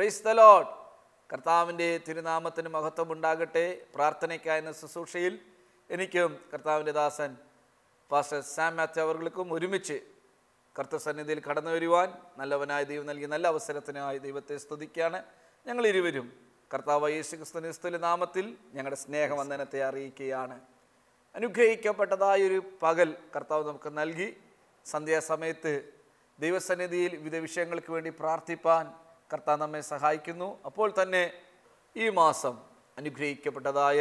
Praise the load കർത്താവിൻ്റെ തിരുനാമത്തിന് മഹത്വം ഉണ്ടാകട്ടെ പ്രാർത്ഥനയ്ക്കായെന്ന ശുശ്രൂഷയിൽ എനിക്കും കർത്താവിൻ്റെ ദാസൻ പാസ്റ്റർ സാം മാത്യു അവർക്കും ഒരുമിച്ച് കർത്തസന്നിധിയിൽ കടന്നു വരുവാൻ നല്ലവനായ ദൈവം നൽകിയ നല്ല അവസരത്തിനായി ദൈവത്തെ സ്തുതിക്കുകയാണ് ഞങ്ങൾ ഇരുവരും കർത്താവ് യേശു ക്രിസ്തുനിസ്തുല നാമത്തിൽ ഞങ്ങളുടെ സ്നേഹവന്ദനത്തെ അറിയിക്കുകയാണ് അനുഗ്രഹിക്കപ്പെട്ടതായൊരു പകൽ കർത്താവ് നമുക്ക് നൽകി സന്ധ്യാസമയത്ത് ദൈവസന്നിധിയിൽ വിവിധ വിഷയങ്ങൾക്ക് വേണ്ടി പ്രാർത്ഥിപ്പാൻ കർത്താവ് നമ്മെ സഹായിക്കുന്നു അപ്പോൾ തന്നെ ഈ മാസം അനുഗ്രഹിക്കപ്പെട്ടതായ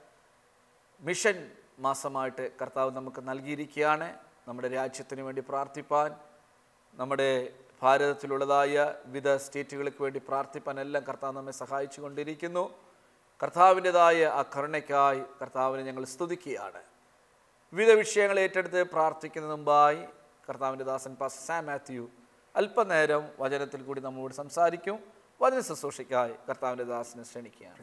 മിഷൻ മാസമായിട്ട് കർത്താവ് നമുക്ക് നൽകിയിരിക്കുകയാണ് നമ്മുടെ രാജ്യത്തിന് വേണ്ടി പ്രാർത്ഥിപ്പാൻ നമ്മുടെ ഭാരതത്തിലുള്ളതായ വിവിധ സ്റ്റേറ്റുകൾക്ക് വേണ്ടി പ്രാർത്ഥിപ്പാൻ എല്ലാം കർത്താവ് നമ്മെ സഹായിച്ചു കൊണ്ടിരിക്കുന്നു കർത്താവിൻ്റെതായ ആ കരുണയ്ക്കായി കർത്താവിനെ ഞങ്ങൾ സ്തുതിക്കുകയാണ് വിവിധ വിഷയങ്ങൾ ഏറ്റെടുത്ത് പ്രാർത്ഥിക്കുന്നതിന് മുമ്പായി കർത്താവിൻ്റെ ദാസൻ പാസ് സാം മാത്യു അല്പനേരം വചനത്തിൽ കൂടി നമ്മോട് സംസാരിക്കും വചന ശുശ്രൂഷയ്ക്കായി കർത്താവിൻ്റെ ദാസനെ ക്ഷണിക്കുകയാണ്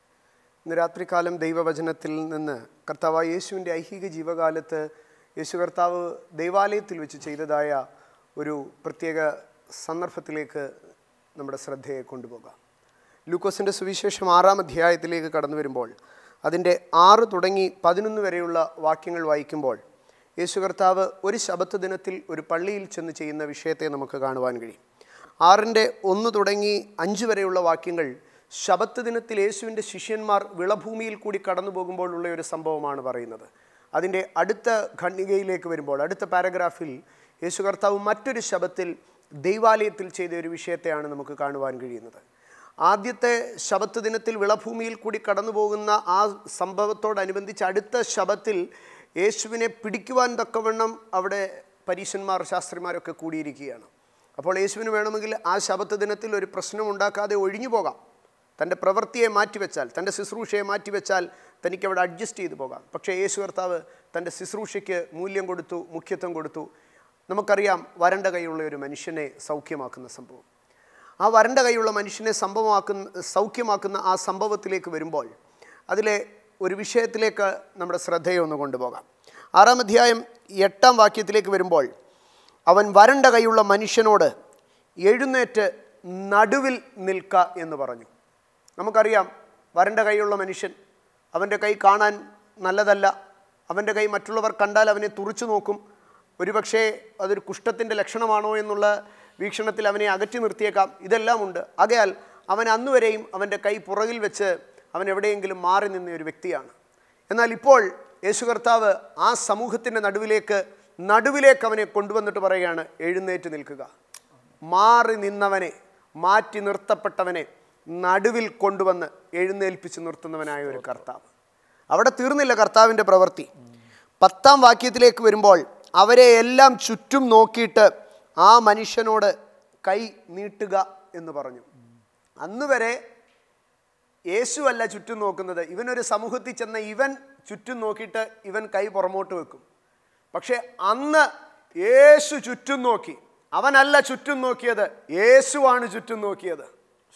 ഇന്ന് രാത്രികാലം ദൈവവചനത്തിൽ നിന്ന് കർത്താവായ യേശുവിൻ്റെ ഐഹിക ജീവകാലത്ത് യേശു കർത്താവ് ദൈവാലയത്തിൽ വെച്ച് ചെയ്തതായ ഒരു പ്രത്യേക സന്ദർഭത്തിലേക്ക് നമ്മുടെ ശ്രദ്ധയെ കൊണ്ടുപോകാം ലൂക്കോസിൻ്റെ സുവിശേഷം ആറാം അധ്യായത്തിലേക്ക് കടന്നു വരുമ്പോൾ അതിൻ്റെ ആറ് തുടങ്ങി പതിനൊന്ന് വരെയുള്ള വാക്യങ്ങൾ വായിക്കുമ്പോൾ യേശു കർത്താവ് ഒരു ശബത്ത് ദിനത്തിൽ ഒരു പള്ളിയിൽ ചെന്ന് ചെയ്യുന്ന വിഷയത്തെ നമുക്ക് കാണുവാൻ കഴിയും ആറിൻ്റെ ഒന്ന് തുടങ്ങി അഞ്ച് വരെയുള്ള വാക്യങ്ങൾ ശബത്ത് ദിനത്തിൽ യേശുവിൻ്റെ ശിഷ്യന്മാർ വിളഭൂമിയിൽ കൂടി കടന്നു പോകുമ്പോഴുള്ള ഒരു സംഭവമാണ് പറയുന്നത് അതിൻ്റെ അടുത്ത ഖണ്ഡികയിലേക്ക് വരുമ്പോൾ അടുത്ത പാരഗ്രാഫിൽ യേശു കർത്താവ് മറ്റൊരു ശബത്തിൽ ദൈവാലയത്തിൽ ചെയ്ത ഒരു വിഷയത്തെയാണ് നമുക്ക് കാണുവാൻ കഴിയുന്നത് ആദ്യത്തെ ശബത്ത് ദിനത്തിൽ വിളഭൂമിയിൽ കൂടി കടന്നു പോകുന്ന ആ സംഭവത്തോടനുബന്ധിച്ച് അടുത്ത ശബത്തിൽ യേശുവിനെ പിടിക്കുവാൻ തക്കവണ്ണം അവിടെ പരീശന്മാർ ശാസ്ത്രിമാരൊക്കെ കൂടിയിരിക്കുകയാണ് അപ്പോൾ യേശുവിന് വേണമെങ്കിൽ ആ ശബത്ത് ദിനത്തിൽ ഒരു പ്രശ്നം ഉണ്ടാക്കാതെ ഒഴിഞ്ഞു പോകാം തൻ്റെ പ്രവൃത്തിയെ മാറ്റിവെച്ചാൽ തൻ്റെ ശുശ്രൂഷയെ മാറ്റിവെച്ചാൽ തനിക്ക് അവിടെ അഡ്ജസ്റ്റ് ചെയ്തു പോകാം പക്ഷേ യേശു കർത്താവ് തൻ്റെ ശുശ്രൂഷയ്ക്ക് മൂല്യം കൊടുത്തു മുഖ്യത്വം കൊടുത്തു നമുക്കറിയാം വരണ്ട കൈയുള്ള ഒരു മനുഷ്യനെ സൗഖ്യമാക്കുന്ന സംഭവം ആ വരണ്ട കൈയുള്ള മനുഷ്യനെ സംഭവമാക്കുന്ന സൗഖ്യമാക്കുന്ന ആ സംഭവത്തിലേക്ക് വരുമ്പോൾ അതിലെ ഒരു വിഷയത്തിലേക്ക് നമ്മുടെ ശ്രദ്ധയെ ഒന്ന് കൊണ്ടുപോകാം ആറാം അധ്യായം എട്ടാം വാക്യത്തിലേക്ക് വരുമ്പോൾ അവൻ വരണ്ട കൈയുള്ള മനുഷ്യനോട് എഴുന്നേറ്റ് നടുവിൽ നിൽക്ക എന്ന് പറഞ്ഞു നമുക്കറിയാം വരണ്ട കൈയുള്ള മനുഷ്യൻ അവൻ്റെ കൈ കാണാൻ നല്ലതല്ല അവൻ്റെ കൈ മറ്റുള്ളവർ കണ്ടാൽ അവനെ തുറിച്ചു നോക്കും ഒരുപക്ഷേ അതൊരു കുഷ്ഠത്തിൻ്റെ ലക്ഷണമാണോ എന്നുള്ള വീക്ഷണത്തിൽ അവനെ അകറ്റി നിർത്തിയേക്കാം ഇതെല്ലാം ഉണ്ട് ആകയാൽ അവൻ അന്നുവരെയും അവൻ്റെ കൈ പുറകിൽ വെച്ച് അവൻ എവിടെയെങ്കിലും മാറി നിന്ന ഒരു വ്യക്തിയാണ് എന്നാൽ ഇപ്പോൾ യേശു കർത്താവ് ആ സമൂഹത്തിൻ്റെ നടുവിലേക്ക് നടുവിലേക്ക് അവനെ കൊണ്ടുവന്നിട്ട് പറയുകയാണ് എഴുന്നേറ്റ് നിൽക്കുക മാറി നിന്നവനെ മാറ്റി നിർത്തപ്പെട്ടവനെ നടുവിൽ കൊണ്ടുവന്ന് എഴുന്നേൽപ്പിച്ച് നിർത്തുന്നവനായ ഒരു കർത്താവ് അവിടെ തീർന്നില്ല കർത്താവിൻ്റെ പ്രവൃത്തി പത്താം വാക്യത്തിലേക്ക് വരുമ്പോൾ അവരെ എല്ലാം ചുറ്റും നോക്കിയിട്ട് ആ മനുഷ്യനോട് കൈ നീട്ടുക എന്ന് പറഞ്ഞു അന്ന് വരെ യേശുവല്ല ചുറ്റും നോക്കുന്നത് ഇവനൊരു സമൂഹത്തിൽ ചെന്ന ഇവൻ ചുറ്റും നോക്കിയിട്ട് ഇവൻ കൈ പുറമോട്ട് വെക്കും പക്ഷെ അന്ന് യേശു ചുറ്റും നോക്കി അവനല്ല ചുറ്റും നോക്കിയത് യേശുവാണ് ചുറ്റും നോക്കിയത്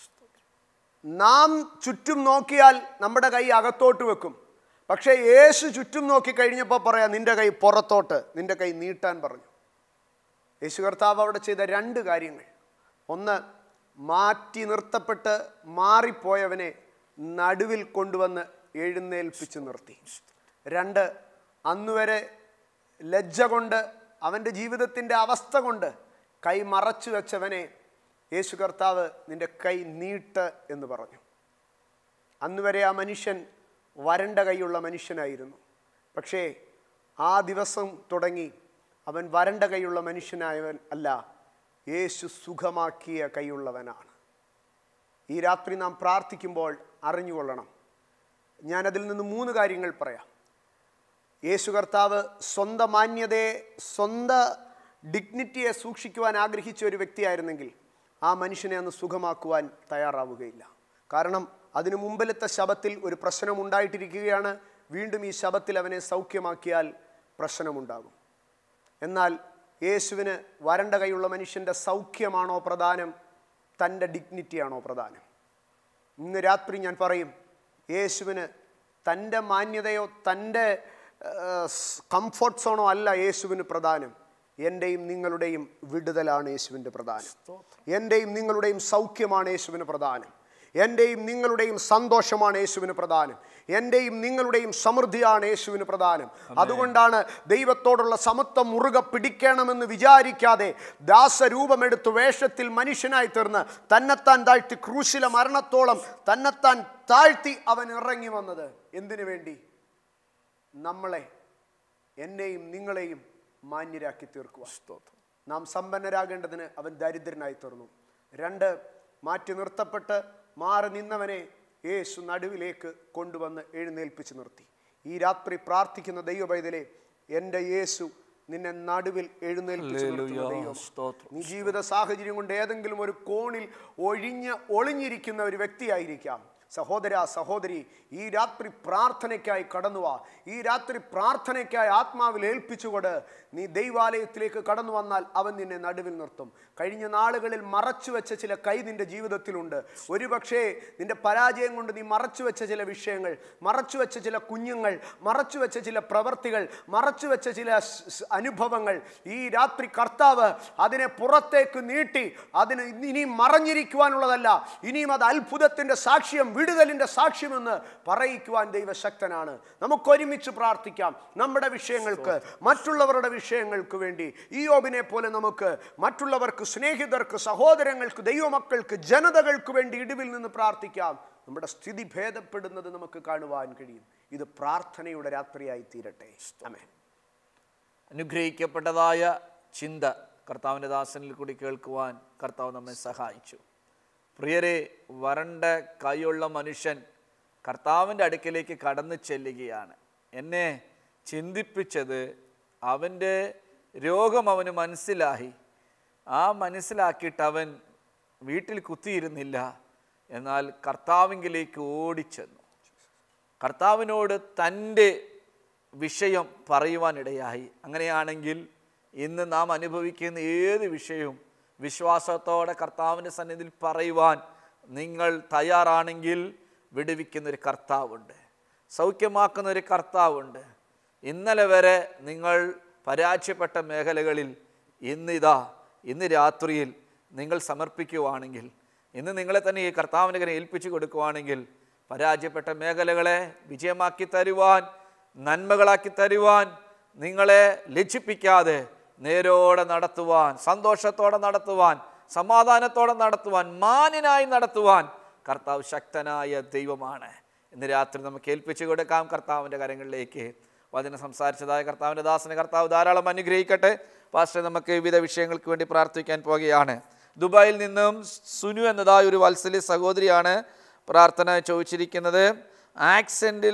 നാം ചുറ്റും നോക്കിയാൽ നമ്മുടെ കൈ അകത്തോട്ട് വെക്കും പക്ഷേ യേശു ചുറ്റും നോക്കി കഴിഞ്ഞപ്പോൾ പറയാം നിന്റെ കൈ പുറത്തോട്ട് നിന്റെ കൈ നീട്ടാൻ പറഞ്ഞു യേശു കർത്താവ് അവിടെ ചെയ്ത രണ്ട് കാര്യങ്ങൾ ഒന്ന് മാറ്റി നിർത്തപ്പെട്ട് മാറിപ്പോയവനെ നടുവിൽ കൊണ്ടുവന്ന് എഴുന്നേൽപ്പിച്ച് നിർത്തി രണ്ട് അന്നുവരെ ലജ്ജ കൊണ്ട് അവൻ്റെ ജീവിതത്തിൻ്റെ അവസ്ഥ കൊണ്ട് കൈ മറച്ചു വെച്ചവനെ യേശു കർത്താവ് നിന്റെ കൈ നീട്ട് എന്ന് പറഞ്ഞു അന്നുവരെ ആ മനുഷ്യൻ വരണ്ട കൈയുള്ള മനുഷ്യനായിരുന്നു പക്ഷേ ആ ദിവസം തുടങ്ങി അവൻ വരണ്ട കൈയുള്ള മനുഷ്യനായവൻ അല്ല യേശു സുഖമാക്കിയ കൈയുള്ളവനാണ് ഈ രാത്രി നാം പ്രാർത്ഥിക്കുമ്പോൾ അറിഞ്ഞുകൊള്ളണം ഞാനതിൽ നിന്ന് മൂന്ന് കാര്യങ്ങൾ പറയാം യേശു കർത്താവ് സ്വന്തം മാന്യതയെ സ്വന്ത ഡിഗ്നിറ്റിയെ സൂക്ഷിക്കുവാൻ ആഗ്രഹിച്ച ഒരു വ്യക്തിയായിരുന്നെങ്കിൽ ആ മനുഷ്യനെ അന്ന് സുഖമാക്കുവാൻ തയ്യാറാവുകയില്ല കാരണം അതിനു മുമ്പിലത്തെ ശബത്തിൽ ഒരു പ്രശ്നം ഉണ്ടായിട്ടിരിക്കുകയാണ് വീണ്ടും ഈ ശബത്തിൽ അവനെ സൗഖ്യമാക്കിയാൽ പ്രശ്നമുണ്ടാകും എന്നാൽ യേശുവിന് വരണ്ട കൈയുള്ള മനുഷ്യൻ്റെ സൗഖ്യമാണോ പ്രധാനം തൻ്റെ ഡിഗ്നിറ്റിയാണോ പ്രധാനം ഇന്ന് രാത്രി ഞാൻ പറയും യേശുവിന് തൻ്റെ മാന്യതയോ തൻ്റെ കംഫർട്ട് സോണോ അല്ല യേശുവിന് പ്രധാനം എൻ്റെയും നിങ്ങളുടെയും വിടുതലാണ് യേശുവിൻ്റെ പ്രധാനം എൻ്റെയും നിങ്ങളുടെയും സൗഖ്യമാണ് യേശുവിന് പ്രധാനം എൻ്റെയും നിങ്ങളുടെയും സന്തോഷമാണ് യേശുവിന് പ്രധാനം എൻ്റെയും നിങ്ങളുടെയും സമൃദ്ധിയാണ് യേശുവിന് പ്രധാനം അതുകൊണ്ടാണ് ദൈവത്തോടുള്ള സമത്വം മുറുകെ പിടിക്കണമെന്ന് വിചാരിക്കാതെ ദാസരൂപമെടുത്ത് വേഷത്തിൽ മനുഷ്യനായി തീർന്ന് തന്നെത്താൻ താഴ്ത്തി ക്രൂശിലെ മരണത്തോളം തന്നെത്താൻ താഴ്ത്തി അവൻ ഇറങ്ങി വന്നത് എന്തിനു വേണ്ടി നമ്മളെ എന്നെയും നിങ്ങളെയും മാന്യരാക്കി തീർക്കുക നാം സമ്പന്നരാകേണ്ടതിന് അവൻ ദരിദ്രനായി തീർന്നു രണ്ട് മാറ്റി നിർത്തപ്പെട്ട് മാറി നിന്നവനെ യേശു നടുവിലേക്ക് കൊണ്ടുവന്ന് എഴുന്നേൽപ്പിച്ച് നിർത്തി ഈ രാത്രി പ്രാർത്ഥിക്കുന്ന ദൈവപൈതലെ എൻ്റെ യേശു നിന്നെ നടുവിൽ എഴുന്നേൽപ്പിച്ച് നിർത്തുന്ന ഹല്ലേലൂയ. ദൈവം സ്തോത്രം. നീ ജീവിത സാഹചര്യം കൊണ്ട് ഏതെങ്കിലും ഒരു കോണിൽ ഒഴിഞ്ഞ് ഒളിഞ്ഞിരിക്കുന്ന ഒരു വ്യക്തിയായിരിക്കാം സഹോദര സഹോദരി ഈ രാത്രി പ്രാർത്ഥനയ്ക്കായി കടന്നു വാ ഈ രാത്രി പ്രാർത്ഥനയ്ക്കായി ആത്മാവിൽ ഏൽപ്പിച്ചുകൊണ്ട് നീ ദൈവാലയത്തിലേക്ക് കടന്നു വന്നാൽ അവൻ നിന്നെ നടുവിൽ നിർത്തും കഴിഞ്ഞ നാളുകളിൽ മറച്ചു വെച്ച ചില കൈ നിന്റെ ജീവിതത്തിലുണ്ട് ഒരുപക്ഷേ നിന്റെ പരാജയം കൊണ്ട് നീ മറച്ചു വെച്ച ചില വിഷയങ്ങൾ മറച്ചു വെച്ച ചില കുഞ്ഞുങ്ങൾ മറച്ചു വെച്ച ചില പ്രവർത്തികൾ മറച്ചു വെച്ച ചില സ് സ് അനുഭവങ്ങൾ ഈ രാത്രി കർത്താവ് അതിനെ പുറത്തേക്ക് നീട്ടി അതിന് ഇനിയും മറഞ്ഞിരിക്കുവാനുള്ളതല്ല ഇനിയും അത് അത്ഭുതത്തിന്റെ സാക്ഷ്യം വിടുതലിന്റെ സാക്ഷ്യമെന്ന് പറയിക്കുവാൻ ദൈവശക്തനാണ് നമുക്കൊരുമിച്ച് പ്രാർത്ഥിക്കാം നമ്മുടെ വിഷയങ്ങൾക്ക് മറ്റുള്ളവരുടെ വിഷയങ്ങൾക്ക് വേണ്ടി ഈ യോബിനെ പോലെ നമുക്ക് മറ്റുള്ളവർക്ക് സ്നേഹിതർക്ക് സഹോദരങ്ങൾക്ക് ദൈവമക്കൾക്ക് ജനതകൾക്ക് വേണ്ടി ഇടിവിൽ നിന്ന് പ്രാർത്ഥിക്കാം നമ്മുടെ സ്ഥിതി ഭേദപ്പെടുന്നത് നമുക്ക് കാണുവാൻ കഴിയും ഇത് പ്രാർത്ഥനയുടെ രാത്രിയായി തീരട്ടെ അമേ അനുഗ്രഹിക്കപ്പെട്ടതായ ചിന്ത കർത്താവിൻ്റെ ദാസനിൽ കൂടി കേൾക്കുവാൻ കർത്താവ് നമ്മെ സഹായിച്ചു പ്രിയരെ വരണ്ട കൈയുള്ള മനുഷ്യൻ കർത്താവിൻ്റെ അടുക്കലേക്ക് കടന്നു ചെല്ലുകയാണ് എന്നെ ചിന്തിപ്പിച്ചത് അവൻ്റെ രോഗം അവന് മനസ്സിലായി ആ മനസ്സിലാക്കിയിട്ട് അവൻ വീട്ടിൽ കുത്തിയിരുന്നില്ല എന്നാൽ കർത്താവിങ്കിലേക്ക് ഓടിച്ചെന്നു കർത്താവിനോട് തൻ്റെ വിഷയം പറയുവാനിടയായി അങ്ങനെയാണെങ്കിൽ ഇന്ന് നാം അനുഭവിക്കുന്ന ഏത് വിഷയവും വിശ്വാസത്തോടെ കർത്താവിൻ്റെ സന്നിധിയിൽ പറയുവാൻ നിങ്ങൾ തയ്യാറാണെങ്കിൽ വിടുവിക്കുന്ന ഒരു കർത്താവുണ്ട് സൗഖ്യമാക്കുന്ന ഒരു കർത്താവുണ്ട് ഇന്നലെ വരെ നിങ്ങൾ പരാജയപ്പെട്ട മേഖലകളിൽ ഇന്നിതാ ഇന്ന് രാത്രിയിൽ നിങ്ങൾ സമർപ്പിക്കുവാണെങ്കിൽ ഇന്ന് നിങ്ങളെ തന്നെ ഈ കർത്താവിൻ്റെ കരം ഏൽപ്പിച്ചു കൊടുക്കുവാണെങ്കിൽ പരാജയപ്പെട്ട മേഖലകളെ വിജയമാക്കി തരുവാൻ നന്മകളാക്കി തരുവാൻ നിങ്ങളെ ലജ്ജിപ്പിക്കാതെ നേരോടെ നടത്തുവാൻ സന്തോഷത്തോടെ നടത്തുവാൻ സമാധാനത്തോടെ നടത്തുവാൻ മാന്യനായി നടത്തുവാൻ കർത്താവ് ശക്തനായ ദൈവമാണ് ഇന്ന് രാത്രി നമുക്ക് ഏൽപ്പിച്ചു കൊടുക്കാം കർത്താവിൻ്റെ കരങ്ങളിലേക്ക് വചനം സംസാരിച്ചതായ കർത്താവിൻ്റെ ദാസനെ കർത്താവ് ധാരാളം അനുഗ്രഹിക്കട്ടെ പാസ്റ്റർ നമുക്ക് വിവിധ വിഷയങ്ങൾക്ക് വേണ്ടി പ്രാർത്ഥിക്കാൻ പോകുകയാണ് ദുബായിൽ നിന്നും സുനു എന്നതായ ഒരു വത്സല്യ സഹോദരിയാണ് പ്രാർത്ഥന ചോദിച്ചിരിക്കുന്നത് ആക്സിഡൻറ്റിൽ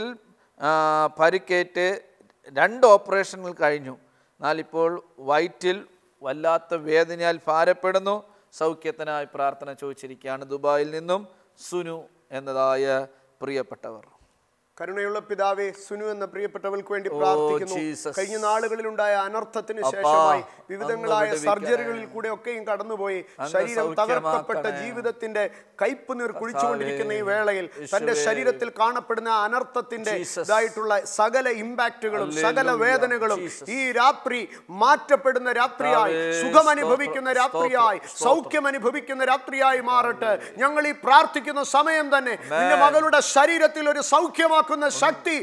പരിക്കേറ്റ് രണ്ട് ഓപ്പറേഷനുകൾ കഴിഞ്ഞു എന്നാൽ ഇപ്പോൾ വയറ്റിൽ വല്ലാത്ത വേദനയാൽ ഭാരപ്പെടുന്നു സൗഖ്യത്തിനായി പ്രാർത്ഥന ചോദിച്ചിരിക്കുകയാണ് ദുബായിൽ നിന്നും സുനു എന്നതായ പ്രിയപ്പെട്ടവർ കരുണയുള്ള പിതാവേ സുനു എന്ന പ്രിയപ്പെട്ടവൾക്ക് വേണ്ടി പ്രാർത്ഥിക്കുന്നു ജീസസ്. കഴിഞ്ഞ നാളുകളിലുണ്ടായ അനർത്ഥത്തിന് അപ്പാ, ശേഷമായി അങ്ങ് വിവിധങ്ങളായ വിടുവിക്കണേ. സർജറികളിൽ കൂടെ ഒക്കെയും കടന്നുപോയി അങ്ങ് ശരീരം തകർക്കപ്പെട്ട സൗഖ്യമാക്കണേ. ജീവിതത്തിന്റെ കയ്പ് നീർ കുഴിച്ചുകൊണ്ടിരിക്കുന്ന ഈ വേളയിൽ തന്റെ യേശുവേ. ശരീരത്തിൽ കാണപ്പെടുന്ന അനർത്ഥത്തിന്റെ ജീസസ്. ഇതായിട്ടുള്ള സകല ഇമ്പാക്റ്റുകളും സകല ഹല്ലേലൂയ. വേദനകളും ജീസസ്. ഈ രാത്രി മാറ്റപ്പെടുന്ന രാത്രിയായി കർത്താവേ, സുഖം അനുഭവിക്കുന്ന സ്തോത്രം, രാത്രിയായി സ്തോത്രം. സൗഖ്യം അനുഭവിക്കുന്ന രാത്രിയായി മാറട്ടെ ഞങ്ങൾ ഈ പ്രാർത്ഥിക്കുന്ന സമയം തന്നെ നിന്റെ മകളുടെ ശരീരത്തിൽ ഒരു സൗഖ്യമാക്കുന്ന ശക്തി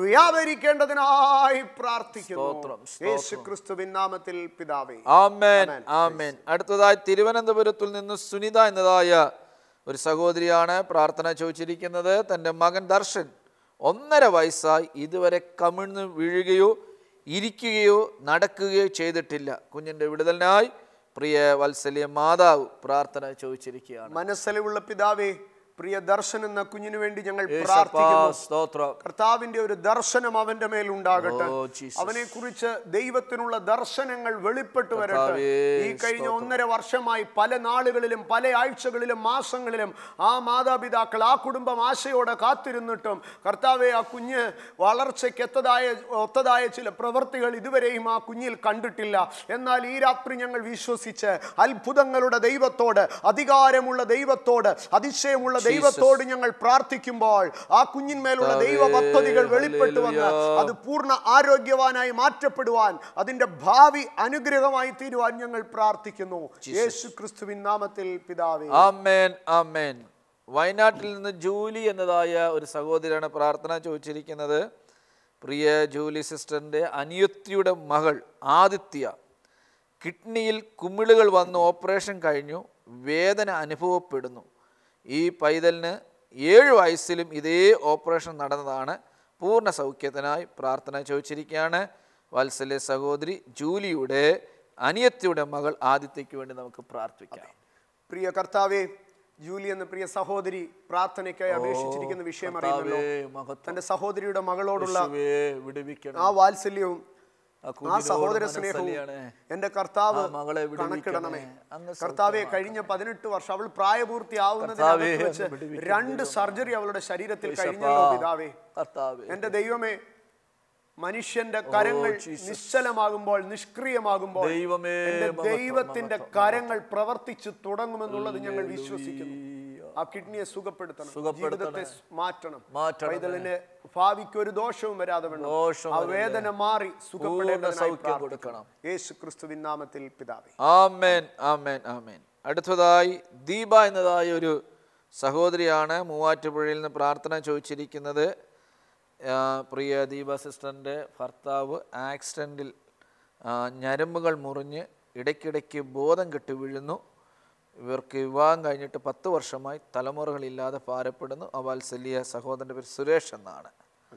വ്യാപരിക്കേണ്ടതിനായി പ്രാർത്ഥിക്കുന്നു സ്തോത്രം, സ്തോത്രം. യേശു ക്രിസ്തുവിൻ നാമത്തിൽ പിതാവേ ആമേൻ ആമേൻ അടുത്തതായി തിരുവനന്തപുരത്തിൽ നിന്ന് സുനിത എന്നതായ ഒരു സഹോദരിയാണ് പ്രാർത്ഥന ചോദിച്ചിരിക്കുന്നത് തൻ്റെ മകൻ ദർശൻ ഒന്നര വയസ്സായി ഇതുവരെ കമിഴ്ന്ന് വീഴുകയോ ഇരിക്കുകയോ നടക്കുകയോ ചെയ്തിട്ടില്ല കുഞ്ഞിൻ്റെ വിടുതലിനായി പ്രിയ വത്സല്യ മാതാവ് പ്രാർത്ഥന ചോദിച്ചിരിക്കുകയാണ് മനസ്സിലുള്ള പിതാവേ പ്രിയ ദർശൻ എന്ന കുഞ്ഞിനു വേണ്ടി ഞങ്ങൾ യേശപ്പാ, പ്രാർത്ഥിക്കുന്നു സ്തോത്രം കർത്താവിന്റെ ഒരു ദർശനം അവന്റെ മേൽ ഉണ്ടാകട്ടെ ഓ, ജീസസ്. അവനെ കുറിച്ച് ദൈവത്തിനുള്ള ദർശനങ്ങൾ വെളിപ്പെട്ടു വരട്ടെ കർത്താവേ, ഈ കഴിഞ്ഞ ഒന്നര വർഷമായി പല നാളുകളിലും പല ആഴ്ചകളിലും മാസങ്ങളിലും ആ മാതാപിതാക്കൾ ആ കുടുംബം ആശയോടെ കാത്തിരുന്നിട്ടും കർത്താവെ ആ കുഞ്ഞ് വളർച്ചയ്ക്ക് എത്തതായ ഒത്തതായ ചില പ്രവൃത്തികൾ ഇതുവരെയും ആ കുഞ്ഞിൽ കണ്ടിട്ടില്ല എന്നാൽ ഈ രാത്രി ഞങ്ങൾ വിശ്വസിച്ച് അത്ഭുതങ്ങളുടെ ദൈവത്തോട് അധികാരമുള്ള ദൈവത്തോട് അതിശയമുള്ള ദൈവത്തോട് ഞങ്ങൾ പ്രാർത്ഥിക്കുമ്പോൾ ആ കുഞ്ഞിന്മേലുള്ള ദൈവ പദ്ധതികൾ വെളിപ്പെട്ടു വന്ന് അത് പൂർണ്ണ ആരോഗ്യവാനായി മാറ്റപ്പെടുവാൻ അതിന്റെ ഭാവി അനുഗ്രഹമായി തീരുവാൻ ഞങ്ങൾ പ്രാർത്ഥിക്കുന്നു യേശു ക്രിസ്തുവിൻ നാമത്തിൽ പിതാവേ ആമേൻ ആമേൻ വയനാട്ടിൽ നിന്ന് ജൂലി എന്നതായ ഒരു സഹോദരിയാണ് പ്രാർത്ഥന ചോദിച്ചിരിക്കുന്നത് പ്രിയ ജൂലി സിസ്റ്ററിൻ്റെ അനിയത്തിയുടെ മകൾ ആദിത്യ കിഡ്നിയിൽ കുമിളുകൾ വന്ന് ഓപ്പറേഷൻ കഴിഞ്ഞു വേദന അനുഭവപ്പെടുന്നു ഈ പൈതലിന് ഏഴ് വയസ്സിലും ഇതേ ഓപ്പറേഷൻ നടന്നതാണ് പൂർണ്ണ സൗഖ്യത്തിനായി പ്രാർത്ഥന ചോദിച്ചിരിക്കുകയാണ് വാത്സല്യ സഹോദരി ജൂലിയുടെ അനിയത്തിയുടെ മകൾ ആദിത്യയ്ക്ക് വേണ്ടി നമുക്ക് പ്രാർത്ഥിക്കാം പ്രിയ കർത്താവേ ജൂലി എന്ന പ്രിയ സഹോദരി പ്രാർത്ഥനയ്ക്കായി അപേക്ഷിച്ചിരിക്കുന്ന വിഷയം അറിയുമല്ലോ കർത്താവേ, മഹത്വം. തന്റെ സഹോദരിയുടെ മകളോടുള്ള യേശുവേ, വിടുവിക്കണം ആ വാത്സല്യവും ആ ആ കുഞ്ഞിനോട് സഹോദര സ്നേഹവും മനസ്സലിയാണ്. എന്റെ കർത്താവ് ആ മകളെ വിടുവിക്കണമേ. കണക്കിടണമേ അങ്ങ് കർത്താവെ കഴിഞ്ഞ പതിനെട്ട് വർഷം അവൾ പ്രായപൂർത്തിയാവുന്നതിനകത്ത് കർത്താവേ, വെച്ച് അങ്ങ് വിടുവിക്കണം രണ്ട് സർജറി അവളുടെ ശരീരത്തിൽ യേശപ്പാ, കഴിഞ്ഞല്ലോ പിതാവേ കർത്താവേ എന്റെ ദൈവമേ മനുഷ്യന്റെ കരങ്ങൾ നിശ്ചലമാകുമ്പോൾ നിഷ്ക്രിയമാകുമ്പോൾ ദൈവമേ, എന്റെ മഹത്വം, ദൈവത്തിന്റെ കരങ്ങൾ പ്രവർത്തിച്ചു തുടങ്ങുമെന്നുള്ളത് ഞങ്ങൾ വിശ്വസിക്കുന്നു ആ കിഡ്നിയെ സുഖപ്പെടുത്തണം സുഖപ്പെടുത്തണേ. ജീവിതത്തെ മാറ്റണം മാറ്റണമേ. പൈതലിന് ഭാവിക്ക് ഒരു ദോഷവും വരാതെ വേണം ദോഷം ആ വേദന മാറി സുഖപ്പെടേണ്ടതിനായി സൗഖ്യം പ്രാർത്ഥിക്കണം. കൊടുക്കണം. യേശു ക്രിസ്തുവിൻ നാമത്തിൽ പിതാവേ ആമേൻ ആമേൻ ആമേൻ അടുത്തതായി ദീപ എന്നതായ ഒരു സഹോദരിയാണ് മൂവാറ്റുപുഴയിൽ നിന്ന് പ്രാർത്ഥന ചോദിച്ചിരിക്കുന്നത് ആ, പ്രിയ ദീപ സിസ്റ്ററിൻ്റെ ഭർത്താവ് ആക്സിഡൻറ്റിൽ ഞരമ്പുകൾ മുറിഞ്ഞ് ഇടയ്ക്കിടയ്ക്ക് ബോധം കെട്ടി വീഴുന്നു ഇവർക്ക് വിവാഹം കഴിഞ്ഞിട്ട് പത്ത് വർഷമായി തലമുറകളില്ലാതെ ഭാരപ്പെടുന്നു ആ വാത്സല്യ സഹോദരൻ്റെ പേര് സുരേഷ് എന്നാണ്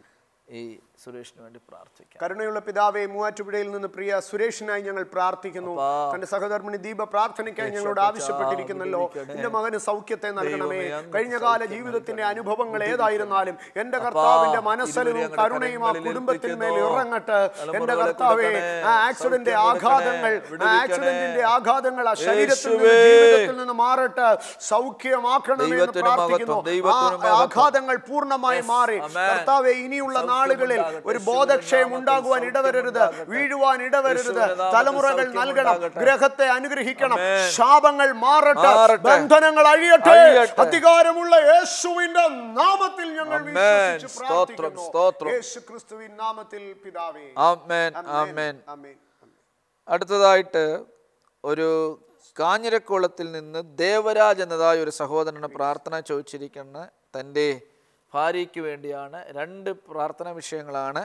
ഈ സുരേഷിന് വേണ്ടി പ്രാർത്ഥിക്കാം കരുണയുള്ള പിതാവെ മൂവാറ്റുപുഴയിൽ നിന്ന് പ്രിയ സുരേഷിനായി ഞങ്ങൾ പ്രാർത്ഥിക്കുന്നു തന്റെ സഹധർമ്മിണി ദീപ പ്രാർത്ഥനയ്ക്കായി ഞങ്ങളോട് ആവശ്യപ്പെട്ടിരിക്കുന്നല്ലോ എന്റെ മകന് സൗഖ്യത്തെ നൽകണമേ കഴിഞ്ഞകാല ജീവിതത്തിന്റെ അനുഭവങ്ങൾ ഏതായിരുന്നാലും എന്റെ കർത്താവിന്റെ മനസ്സലിവും കരുണയും ആ കുടുംബത്തിന്മേൽ ഇറങ്ങട്ടെ എന്റെ കർത്താവെ ആ ആക്സിഡന്റ് ആഘാതങ്ങൾ ആ ആക്സിഡന്റിന്റെ ആഘാതങ്ങൾ ആ ശരീരത്തിൽ നിന്ന് ജീവിതത്തിൽ നിന്ന് മാറട്ടെ സൗഖ്യമാക്കണമേ എന്ന് ദൈവത്തിന് പ്രാർത്ഥിക്കുന്നു മഹത്വം, ദൈവത്തിന് ആ ആഘാതങ്ങൾ പൂർണ്ണമായി മാറി കർത്താവെ ഇനിയുള്ള നാളുകളിൽ ഒരു ബോധക്ഷയം ഉണ്ടാകുവാൻ ഇടവരരുത് വീഴുവാൻ ഇടവരരുത് തലമുറകൾ നൽകണം ഗ്രഹത്തെ അനുഗ്രഹിക്കണം ശാപങ്ങൾ മാറട്ടെ മാറട്ടെ. ബന്ധനങ്ങൾ അഴിയട്ടെ അഴിയട്ടെ. അധികാരമുള്ള യേശുവിന്റെ നാമത്തിൽ ഞങ്ങൾ ആമേൻ. വിശ്വസിച്ച് സ്തോത്രം, പ്രാർത്ഥിക്കുന്നു സ്തോത്രം. യേശു ക്രിസ്തുവിൻ നാമത്തിൽ പിതാവേ ആമേൻ ആമേൻ ആമേൻ അടുത്തതായിട്ട് ഒരു കാഞ്ഞിരക്കുളത്തിൽ നിന്ന് ദേവരാജ് എന്നതായ ഒരു സഹോദരന് പ്രാർത്ഥന ചോദിച്ചിരിക്കുന്ന തൻ്റെ ഭാര്യയ്ക്ക് വേണ്ടിയാണ് രണ്ട് പ്രാർത്ഥന വിഷയങ്ങളാണ്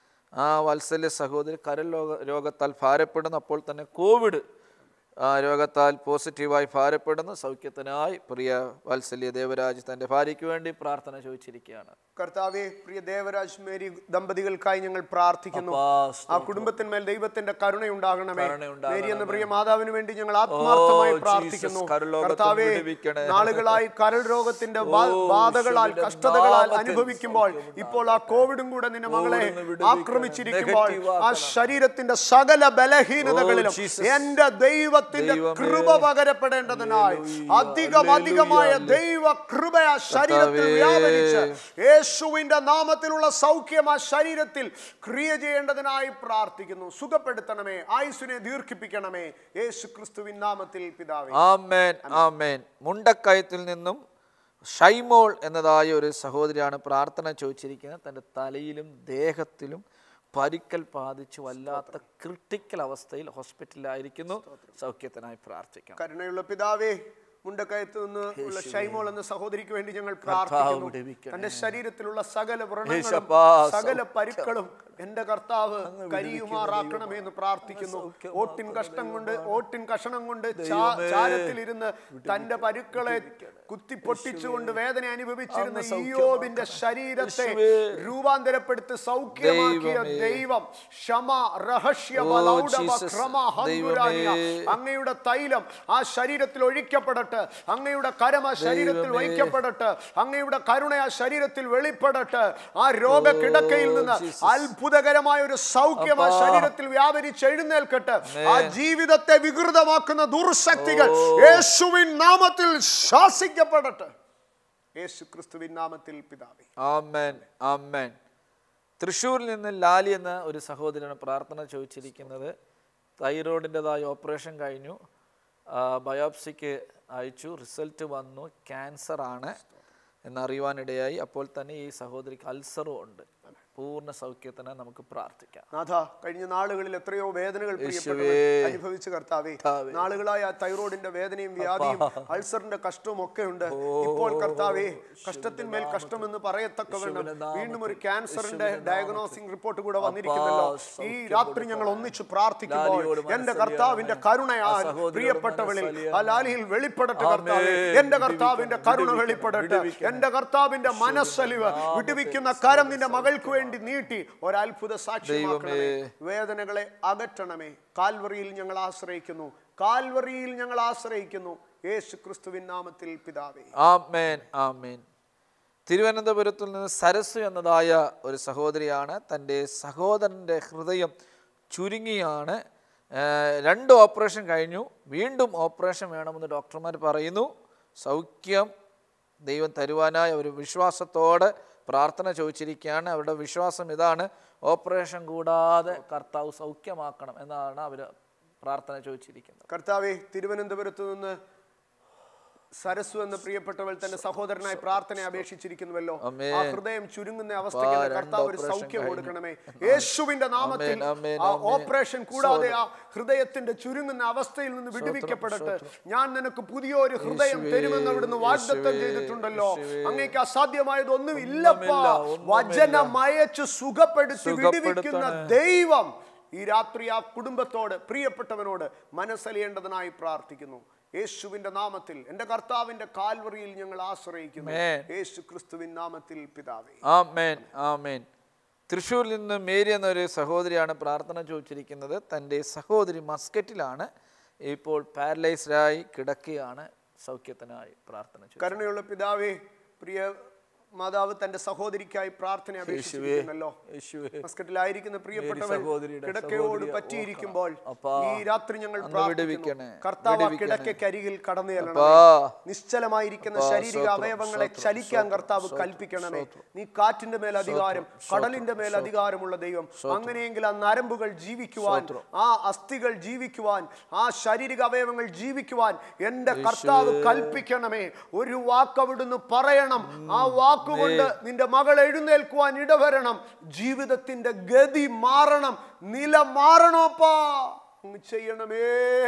ആ വാത്സല്യ സഹോദരി കരൽ രോഗ രോഗത്താൽ ഭാരപ്പെടുന്നു അപ്പോൾ തന്നെ കോവിഡ് ആ, രോഗത്താൽ പോസിറ്റീവായി ഭാരപ്പെടുന്നു സൗഖ്യത്തിനായി പ്രിയ വാത്സല്യ ദേവരാജ് തൻ്റെ ഭാര്യയ്ക്ക് വേണ്ടി പ്രാർത്ഥന ചോദിച്ചിരിക്കുകയാണ് കർത്താവെ പ്രിയ ദേവരാജ് മേരി ദമ്പതികൾക്കായി ഞങ്ങൾ പ്രാർത്ഥിക്കുന്നു അപ്പാ, ആ കുടുംബത്തിന്മേൽ ദൈവത്തിന്റെ കരുണയുണ്ടാകണമേ കരുണയുണ്ടാകണമേ. മേരി എന്ന പ്രിയ മാതാവിന് വേണ്ടി ഞങ്ങൾ ആത്മാർത്ഥമായി ഓ, പ്രാർത്ഥിക്കുന്നു ജീസസ്, കരൾ രോഗത്തിൽ കർത്താവെ വിടുവിക്കണേ. നാളുകളായി കരൾ രോഗത്തിന്റെ ബാ- ഓ, ബാധകളാൽ യേശുവിന്റെ കഷ്ടതകളാൽ നാമത്തിൽ അനുഭവിക്കുമ്പോൾ ഇപ്പോൾ ആ കോവിഡും കൂടെ നിന്റെ മകളെ കോവിഡിനെ വിടുവിക്കണേ. ആക്രമിച്ചിരിക്കുമ്പോൾ നെഗറ്റീവ് ആ ശരീരത്തിന്റെ സകല ബലഹീനതകളിലും ഓ, ജീസസ്. എന്റെ ദൈവത്തിന്റെ ദൈവമേ. കൃപ പകരപ്പെടേണ്ടതിനായി അധികം അധികമായ ദൈവ കൃപ ആ ശരീരത്തിൽ കർത്താവേ. വ്യാപരിച്ച് യേശുവിന്റെ നാമത്തിലുള്ള സൗഖ്യം ആ ശരീരത്തിൽ ക്രിയ ചെയ്യേണ്ടതിനായി പ്രാർത്ഥിക്കുന്നു സുഖപ്പെടുത്തണമേ ആയുസിനെ ദീർഘിപ്പിക്കണമേ യേശു ക്രിസ്തുവിൻ നാമത്തിൽ പിതാവേ ആമേൻ ആമേൻ മുണ്ടക്കയത്തിൽ നിന്നും ഷൈമോൾ എന്നതായ ഒരു സഹോദരിയാണ് പ്രാർത്ഥന ചോദിച്ചിരിക്കുന്നത് തൻ്റെ തലയിലും ദേഹത്തിലും പരിക്കൽ ബാധിച്ച് വല്ലാത്ത ക്രിട്ടിക്കൽ അവസ്ഥയിൽ ഹോസ്പിറ്റലിലായിരിക്കുന്നു സൗഖ്യത്തിനായി പ്രാർത്ഥിക്കാം കരുണയുള്ള പിതാവേ മുണ്ടക്കയത്ത് നിന്ന് ഉള്ള ഷൈമോൾ എന്ന സഹോദരിക്ക് വേണ്ടി ഞങ്ങൾ പ്രാർത്ഥിക്കുന്നു വിടുവിക്കണേ. തന്റെ ശരീരത്തിലുള്ള സകല വ്രണങ്ങളും യേശപ്പാ, സകല പരിക്കളും എന്റെ കർത്താവ് കരിയുമാറാക്കണമേ എന്ന് പ്രാർത്ഥിക്കുന്നു ഓട്ടിൻ കഷ്ടം കൊണ്ട് ഓട്ടിൻ കഷണം കൊണ്ട് ചാ- ചാരത്തിലിരുന്ന് തന്റെ പരുക്കളെ കുത്തി പൊട്ടിച്ചുകൊണ്ട് വേദന അനുഭവിച്ചിരുന്ന ഈയോബിന്റെ ശരീരത്തെ രൂപാന്തരപ്പെടുത്തി സൗഖ്യമാക്കിയ ദൈവമേ. ദൈവം ക്ഷമ രഹസ്യ ഓ, ബലൗഡവ ജീസസ്. ക്രമ ഹന്തുരാനിയ. ദൈവമേ. അങ്ങയുടെ തൈലം ആ ശരീരത്തിൽ ഒഴിക്കപ്പെടട്ടെ അങ്ങയുടെ കരം ആ ശരീരത്തിൽ ദൈവമേ. വയ്ക്കപ്പെടട്ടെ അങ്ങയുടെ കരുണ ആ ശരീരത്തിൽ വെളിപ്പെടട്ടെ ആ രോഗക്കിടക്കയിൽ നിന്ന് ജീസസ്. അത്ഭുതകരമായ ഒരു സൗഖ്യം ആ അപ്പാ. ശരീരത്തിൽ വ്യാപരിച്ച് എഴുന്നേൽക്കട്ടെ ആ ജീവിതത്തെ വികൃതമാക്കുന്ന ദുർശക്തികൾ യേശുവിൻ നാമത്തിൽ ശാസിക്കപ്പെടട്ടെ യേശു ക്രിസ്തുവിൻ നാമത്തിൽ പിതാവേ ആമേൻ ആമേൻ തൃശ്ശൂരിൽ നിന്ന് ലാലി എന്ന ഒരു സഹോദരനാണ് പ്രാർത്ഥന ചോദിച്ചിരിക്കുന്നത് തൈറോയിഡിൻ്റെതായ ഓപ്പറേഷൻ കഴിഞ്ഞു ആ, ബയോപ്സിക്ക് അയച്ചു റിസൾട്ട് വന്നു ക്യാൻസർ ആണ് എന്നറിയുവാനിടയായി അപ്പോൾ തന്നെ ഈ സഹോദരിക്ക് അൾസറും ഉണ്ട് പൂർണ്ണ സൗഖ്യത്തിന് നമുക്ക് പ്രാർത്ഥിക്കാം നാഥ കഴിഞ്ഞ നാളുകളിൽ എത്രയോ വേദനകൾ പ്രിയപ്പെട്ടവർ അനുഭവിച്ചു കർത്താവേ കർത്താവേ. നാളുകളായ തൈറോയിഡിന്റെ വേദനയും വ്യാധിയും അൾസറിന്റെ കഷ്ടവും ഒക്കെ ഉണ്ട് ഇപ്പോൾ കർത്താവേ കഷ്ടത്തിന്മേൽ കഷ്ടമെന്ന് പറയത്തക്കവണ്ണം വീണ്ടും ഒരു ക്യാൻസറിന്റെ ഡയഗ്നോസിംഗ് റിപ്പോർട്ട് കൂടെ വന്നിരിക്കുന്നല്ലോ ഈ രാത്രി ഞങ്ങൾ ഒന്നിച്ച് പ്രാർത്ഥിക്കുമ്പോൾ ലാലിയോട് എന്റെ കർത്താവിന്റെ കരുണയാൽ സഹോദരിയോട് പ്രിയപ്പെട്ടവളിൽ മനസ്സലിയാൻ. ആ ലാലിയിൽ വെളിപ്പെടട്ടെ കർത്താവേ ആമേൻ. എന്റെ കർത്താവിന്റെ കരുണ വിടുവിക്കണം, വെളിപ്പെടട്ടെ വിടുവിക്കണം. എന്റെ കർത്താവിന്റെ മനസ്സലിവ് വിടുവിക്കുന്ന കരം നിന്റെ മകൾക്ക് വേണ്ടി നീട്ടി ഒരത്ഭുത സാക്ഷ്യമാക്കണമേ ദൈവമേ. വേദനകളെ അകറ്റണമേ കാൽവറിയിൽ ഞങ്ങൾ ആശ്രയിക്കുന്നു കാൽവറിയിൽ ഞങ്ങൾ ആശ്രയിക്കുന്നു യേശു ക്രിസ്തുവിൻ നാമത്തിൽ പിതാവേ ആമേൻ ആമേൻ തിരുവനന്തപുരത്തിൽ നിന്ന് സരസ് എന്നതായ ഒരു സഹോദരിയാണ് തൻ്റെ സഹോദരൻ്റെ ഹൃദയം ചുരുങ്ങിയാണ് ഏഹ്, രണ്ട് ഓപ്പറേഷൻ കഴിഞ്ഞു വീണ്ടും ഓപ്പറേഷൻ വേണമെന്ന് ഡോക്ടർമാർ പറയുന്നു സൗഖ്യം ദൈവം തരുവാനായ ഒരു വിശ്വാസത്തോടെ പ്രാർത്ഥന ചോദിച്ചിരിക്കുകയാണ് അവരുടെ വിശ്വാസം ഇതാണ് ഓപ്പറേഷൻ കൂടാതെ കർത്താവ് സൗഖ്യമാക്കണം എന്നാണ് അവർ പ്രാർത്ഥന ചോദിച്ചിരിക്കുന്നത് കർത്താവെ തിരുവനന്തപുരത്ത് നിന്ന് സരസ്വ എന്ന പ്രിയപ്പെട്ടവൾ തന്റെ സഹോദരനായി പ്രാർത്ഥന അപേക്ഷിച്ചിരിക്കുന്നുവല്ലോ ആമേൻ. ആ ഹൃദയം ചുരുങ്ങുന്ന അവസ്ഥയ്ക്ക് രണ്ട് കർത്താവ് ഒരു ഓപ്പറേഷൻ സൗഖ്യം കഴിഞ്ഞു. കൊടുക്കണമേ യേശുവിന്റെ നാമത്തിൽ ആമേൻ, ആമേൻ, ആ ആമേൻ. ഓപ്പറേഷൻ കൂടാതെ ആ ഹൃദയത്തിന്റെ ചുരുങ്ങുന്ന അവസ്ഥയിൽ നിന്ന് വിടുവിക്കപ്പെടട്ടെ ഞാൻ നിനക്ക് പുതിയൊരു ഹൃദയം യേശുവേ, തരുമെന്ന് അവിടുന്ന് വാഗ്ദത്തം യേശുവേ, ചെയ്തിട്ടുണ്ടല്ലോ യേശുവേ. അങ്ങേക്ക് അസാധ്യമായതൊന്നും ഇല്ലപ്പാ ഒന്നുമില്ല, ഒന്നുമില്ല. വചനമയച്ച് സുഖപ്പെടുത്തി സുഖപ്പെടുത്തണേ. വിടുവിക്കുന്ന ദൈവം ഈ രാത്രി ആ കുടുംബത്തോട് പ്രിയപ്പെട്ടവനോട് മനസ്സലിയേണ്ടതിനായി പ്രാർത്ഥിക്കുന്നു യേശുവിന്റെ നാമത്തിൽ എൻ്റെ കർത്താവിന്റെ കാൽവറിയിൽ ഞങ്ങൾ ആശ്രയിക്കുന്നു ആമേൻ. യേശു ക്രിസ്തുവിൻ നാമത്തിൽ പിതാവേ ആമേൻ ആമേൻ തൃശ്ശൂരിൽ നിന്ന് മേരി എന്നൊരു സഹോദരിയാണ് പ്രാർത്ഥന ചോദിച്ചിരിക്കുന്നത് തൻ്റെ സഹോദരി മസ്കറ്റിലാണ് ഇപ്പോൾ പാരലൈസ്ഡായി കിടക്കുകയാണ് സൗഖ്യത്തിനായി പ്രാർത്ഥന ചോദിച്ചത് കരുണയുള്ള പിതാവേ പ്രിയ മാതാവ് തന്റെ സഹോദരിക്കായി പ്രാർത്ഥന അപേക്ഷിച്ചിരിക്കുന്നല്ലോ യേശുവേ മസ്കറ്റിലായിരിക്കുന്ന പ്രിയപ്പെട്ടവൾ സഹോദരിയുടെ കിടക്കയോട് സഹോദരിയെ പറ്റിയിരിക്കുമ്പോൾ അപ്പാ, ഈ രാത്രി ഞങ്ങൾ അന്ന് പ്രാർത്ഥിക്കുന്നു വിടുവിക്കണേ, കർത്താവ് ആ വിടുവിക്കണേ. കിടക്കക്കരികിൽ കടന്നു ചെല്ലണമേ അപ്പാ, നിശ്ചലമായിരിക്കുന്ന അപ്പാ, ശാരീരിക സ്തോത്രം, അവയവങ്ങളെ സ്തോത്രം, ചലിക്കാൻ സ്തോത്രം, കർത്താവ് സ്തോത്രം, കൽപ്പിക്കണമേ സ്തോത്രം. നീ കാറ്റിന്റെ മേൽ അധികാരം സ്തോത്രം, കടലിന്റെ മേൽ അധികാരമുള്ള ദൈവം അങ്ങനെയെങ്കിൽ ആ നരമ്പുകൾ ജീവിക്കുവാൻ സ്തോത്രം. ആ അസ്ഥികൾ ജീവിക്കുവാൻ ആ ശാരീരിക അവയവങ്ങൾ ജീവിക്കുവാൻ എന്റെ കർത്താവ് കൽപ്പിക്കണമേ ഒരു വാക്ക് അവിടുന്ന് പറയണം ആ വാക്കുകൊണ്ട് നിന്റെ മകൾ എഴുന്നേൽക്കുവാൻ ഇടവരണം ജീവിതത്തിന്റെ ഗതി മാറണം നില മാറണോപ്പാ അങ്ങ് ചെയ്യണമേ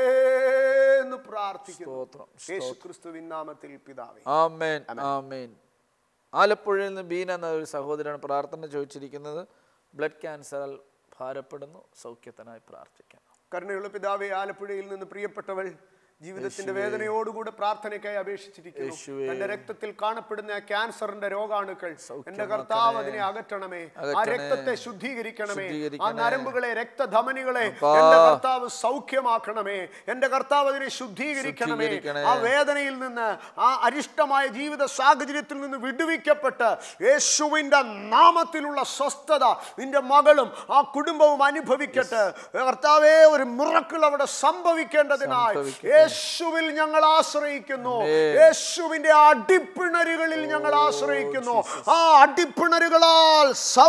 എന്ന് പ്രാർത്ഥിക്കുന്നു സ്തോത്രം യേശു ക്രിസ്തുവിൻ നാമത്തിൽ പിതാവേ ആമേൻ ആമേൻ ആലപ്പുഴയിൽ നിന്ന് ബീന എന്ന ഒരു സഹോദരിയാണ് പ്രാർത്ഥന ചോദിച്ചിരിക്കുന്നത് ബ്ലഡ് ക്യാൻസറാൽ ഭാരപ്പെടുന്നു സൗഖ്യത്തിനായി പ്രാർത്ഥിക്കാം കരുണയുള്ള പിതാവേ ആലപ്പുഴയിൽ നിന്ന് പ്രിയപ്പെട്ടവൾ ജീവിതത്തിന്റെ വേദനയോടുകൂടെ പ്രാർത്ഥനയ്ക്കായി അപേക്ഷിച്ചിരിക്കുന്നു യേശുവേ. തന്റെ രക്തത്തിൽ കാണപ്പെടുന്ന ആ ക്യാൻസറിന്റെ രോഗാണുക്കൾ എന്റെ സൗഖ്യമാക്കണേ. കർത്താവ് അതിനെ അകറ്റണമേ ആ അകറ്റണേ. രക്തത്തെ ശുദ്ധീകരിക്കണമേ ആ ശുദ്ധീകരിക്കണേ. നരമ്പുകളെ രക്തധമനികളെ അപ്പാ. എന്റെ കർത്താവ് സൗഖ്യമാക്കണമേ എന്റെ കർത്താവ് അതിനെ ശുദ്ധീകരിക്കണമേ ശുദ്ധീകരിക്കണേ. ആ വേദനയിൽ നിന്ന് ആ അരിഷ്ടമായ ജീവിത സാഹചര്യത്തിൽ നിന്ന് വിടുവിക്കപ്പെട്ട് യേശുവിന്റെ നാമത്തിലുള്ള സ്വസ്ഥത നിന്റെ മകളും ആ കുടുംബവും അനുഭവിക്കട്ടെ കർത്താവേ ഒരു മിറക്കിൾ അവിടെ സംഭവിക്കേണ്ടതിനായി സംഭവിക്കട്ടെ. യേശുവിൽ ഞങ്ങൾ ആശ്രയിക്കുന്നു യേശുവിന്റെ അടിപ്പിണരുകളിൽ ഞങ്ങൾ ആശ്രയിക്കുന്നു ആ അടിപ്പിണരുകളാൽ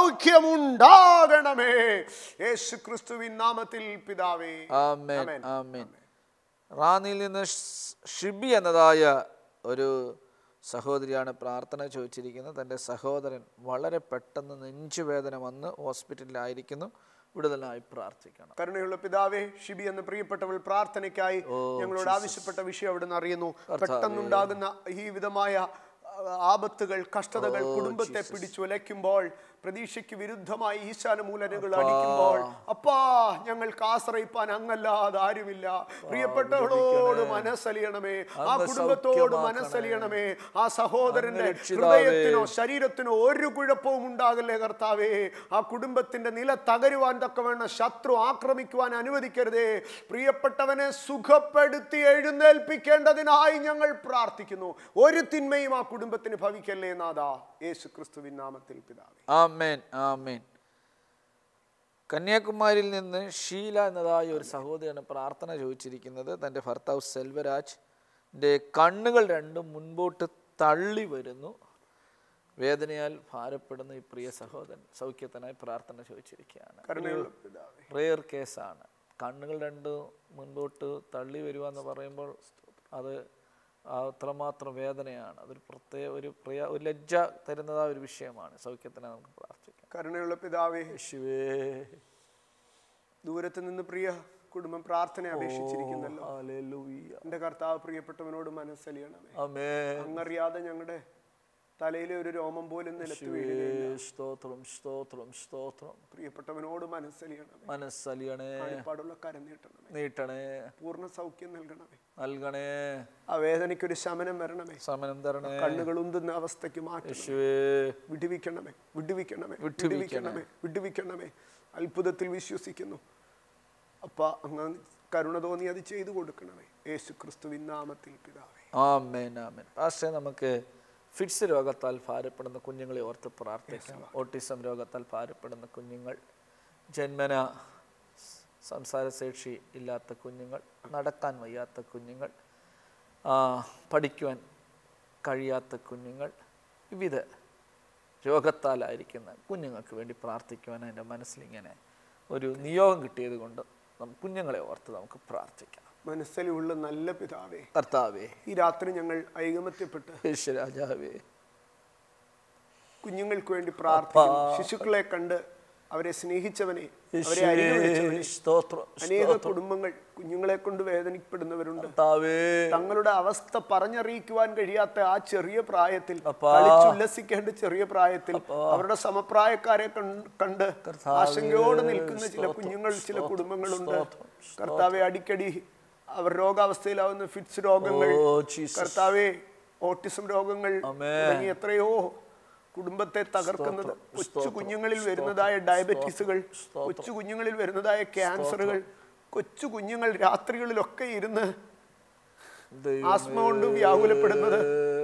സൗഖ്യമുണ്ടാകണമേ യേശു ക്രിസ്തുവിൻ നാമത്തിൽ പിതാവേ ആമേൻ ആമേൻ. ആമേൻ റാന്നിയിൽ നിന്ന് ഷ്- ഷിബി എന്നതായ ഒരു സഹോദരിയാണ് പ്രാർത്ഥന ചോദിച്ചിരിക്കുന്നത് തൻ്റെ സഹോദരൻ വളരെ പെട്ടെന്ന് നെഞ്ചുവേദന വന്ന് ഹോസ്പിറ്റലിലായിരിക്കുന്നു വിടുതലായി പ്രാർത്ഥിക്കണം കരുണയുള്ള പിതാവേ ഷിബി എന്ന പ്രിയപ്പെട്ടവൾ പ്രാർത്ഥനയ്ക്കായി ഞങ്ങളോട് ആവശ്യപ്പെട്ട വിഷയം അവിടുന്ന് അറിയുന്നു പെട്ടെന്നുണ്ടാകുന്ന ഈ വിധമായ ആ, ആപത്തുകൾ കഷ്ടതകൾ കുടുംബത്തെ പിടിച്ചുലയ്ക്കുമ്പോൾ പ്രതീക്ഷയ്ക്ക് വിരുദ്ധമായി ഈശാന മൂലനുകൾ അടിക്കുമ്പോൾ അപ്പാ ഞങ്ങൾക്ക് ആശ്രയിപ്പാൻ അങ്ങല്ലാതെ ആരുമില്ല പ്രിയപ്പെട്ടവളോട് മനസ്സലിയണമേ ആ അങ്ങ് കുടുംബത്തോട് സൗഖ്യമാക്കണേ. മനസ്സലിയണമേ ആ സഹോദരന്റെ അങ്ങ് രക്ഷിതാവേ. ഹൃദയത്തിനോ ശരീരത്തിനോ ഒരു കുഴപ്പവും ഉണ്ടാകല്ലേ കർത്താവേ ആ കുടുംബത്തിന്റെ നില തകരുവാൻ തക്കവണ്ണം ശത്രു ആക്രമിക്കുവാൻ അനുവദിക്കരുതേ പ്രിയപ്പെട്ടവനെ സുഖപ്പെടുത്തി എഴുന്നേൽപ്പിക്കേണ്ടതിനായി ഞങ്ങൾ പ്രാർത്ഥിക്കുന്നു ഒരു തിന്മയും ആ കുടുംബത്തിന് ഭവിക്കല്ലേ നാഥാ യേശു ക്രിസ്തുവിൻ നാമത്തിൽ പിതാവേ ആമേൻ ആമേൻ കന്യാകുമാരിയിൽ നിന്ന് ഷീല എന്നതായ ഒരു സഹോദരിയാണ് പ്രാർത്ഥന ചോദിച്ചിരിക്കുന്നത് തൻ്റെ ഭർത്താവ് സെൽവരാജിൻ്റെ കണ്ണുകൾ രണ്ടും മുൻപോട്ട് തള്ളി വരുന്നു വേദനയാൽ ഭാരപ്പെടുന്ന ഈ പ്രിയ സഹോദരൻ സൗഖ്യത്തിനായി പ്രാർത്ഥന ചോദിച്ചിരിക്കുകയാണ് കരുണയുള്ള പിതാവേ റെയർ കേസാണ് കണ്ണുകൾ രണ്ട് മുൻപോട്ട് തള്ളി വരിക എന്ന് പറയുമ്പോൾ അത് ആ അത്രമാത്രം വേദനയാണ് അതൊരു പ്രത്യേക ഒരു പ്രിയ ഒരു ലജ്ജ തരുന്നതായ ഒരു വിഷയമാണ് സൗഖ്യത്തിന് നമുക്ക് പ്രാർത്ഥിക്കാം കരുണയുള്ള പിതാവേ യേശുവേ ദൂരത്ത് നിന്ന് പ്രിയ കുടുംബം പ്രാർത്ഥന അപേക്ഷിച്ചിരിക്കുന്നല്ലോ ഹല്ലേലൂയ എന്റെ കർത്താവ് പ്രിയപ്പെട്ടവനോട് മനസ്സലിയണമേ ആമേൻ അങ്ങറിയാതെ ഞങ്ങളുടെ തലയിലെ ഒരു രോമം പോലും നിലത്ത് വീഴുകയില്ല യേശുവേ, സ്തോത്രം സ്തോത്രം സ്തോത്രം പ്രിയപ്പെട്ടവനോട് മനസ്സലിയണമേ മനസ്സലിയണേ കാണിപ്പാടുള്ള കരം നീട്ടണമേ നീട്ടണേ പൂർണ്ണ സൗഖ്യം നൽകണമേ നൽകണേ ആ വേദനയ്ക്കൊരു ശമനം വരണമേ സമനം തരണേ കണ്ണുകൾ ഉന്തുന്ന അവസ്ഥയ്ക്ക് മാറ്റണം യേശുവേ വിടുവിക്കണമേ വിടുവിക്കണമേ വിട്ടുവിക്കണമേ. വിടുവിക്കണമേ വിടുവിക്കണമേ അത്ഭുതത്തിൽ വിശ്വസിക്കുന്നു അപ്പ അങ്ങ് കരുണ തോന്നി അത് ചെയ്തു കൊടുക്കണമേ യേശു ക്രിസ്തുവിൻ നാമത്തിൽ പിതാവേ ആമേൻ ആമേൻ പക്ഷേ നമുക്ക് ഫിറ്റ്സ് രോഗത്താൽ ഭാരപ്പെടുന്ന കുഞ്ഞുങ്ങളെ ഓർത്ത് പ്രാർത്ഥിക്കാം ഓട്ടിസം രോഗത്താൽ ഭാരപ്പെടുന്ന കുഞ്ഞുങ്ങൾ ജന്മന സംസാരശേഷി ഇല്ലാത്ത കുഞ്ഞുങ്ങൾ നടക്കാൻ വയ്യാത്ത കുഞ്ഞുങ്ങൾ ആ, പഠിക്കുവാൻ കഴിയാത്ത കുഞ്ഞുങ്ങൾ വിവിധ രോഗത്താലായിരിക്കുന്ന കുഞ്ഞുങ്ങൾക്ക് വേണ്ടി പ്രാർത്ഥിക്കുവാൻ എൻ്റെ മനസ്സിലിങ്ങനെ ഒരു നിയോഗം കിട്ടിയത് കൊണ്ട് നമുക്ക് കുഞ്ഞുങ്ങളെ ഓർത്ത് നമുക്ക് പ്രാർത്ഥിക്കാം മനസ്സിലുള്ള നല്ല പിതാവേ കർത്താവേ ഈ രാത്രി ഞങ്ങൾ ഐകമത്യപ്പെട്ട് യേശുരാജാവേ കുഞ്ഞുങ്ങൾക്ക് വേണ്ടി പ്രാർത്ഥിക്കുന്നു ശിശുക്കളെ കണ്ട് അവരെ സ്നേഹിച്ചവനെ അവരെ അരികെ വിളിച്ചവനെ സ്തോത്രം അനേക കുടുംബങ്ങൾ കുഞ്ഞുങ്ങളെ കൊണ്ട് വേദനിക്കപ്പെടുന്നവരുണ്ട് കർത്താവേ തങ്ങളുടെ അവസ്ഥ പറഞ്ഞറിയിക്കുവാൻ കഴിയാത്ത ആ ചെറിയ പ്രായത്തിൽ അപ്പാ. കളിച്ചുല്ലസിക്കേണ്ട ചെറിയ പ്രായത്തിൽ അവരുടെ സമപ്രായക്കാരെ കൺ- കണ്ട് ആശങ്കയോടെ നിൽക്കുന്ന ചില കുഞ്ഞുങ്ങൾ ചില കുടുംബങ്ങളുണ്ട് കർത്താവെ അടിക്കടി അവർ രോഗാവസ്ഥയിലാവുന്ന ഫിറ്റ്സ് രോഗങ്ങൾ ഓ ജീസസ് കർത്താവെ ഓട്ടിസം രോഗങ്ങൾ ആമേൻ. തുടങ്ങി എത്രയോ കുടുംബത്തെ തകർക്കുന്നത് കൊച്ചു കുഞ്ഞുങ്ങളിൽ വരുന്നതായ ഡയബറ്റീസുകൾ കൊച്ചു കുഞ്ഞുങ്ങളിൽ വരുന്നതായ ക്യാൻസറുകൾ കൊച്ചു കുഞ്ഞുങ്ങൾ രാത്രികളിലൊക്കെ ഇരുന്ന് ദൈവമേ. ആസ്മ കൊണ്ട് വ്യാകുലപ്പെടുന്നത്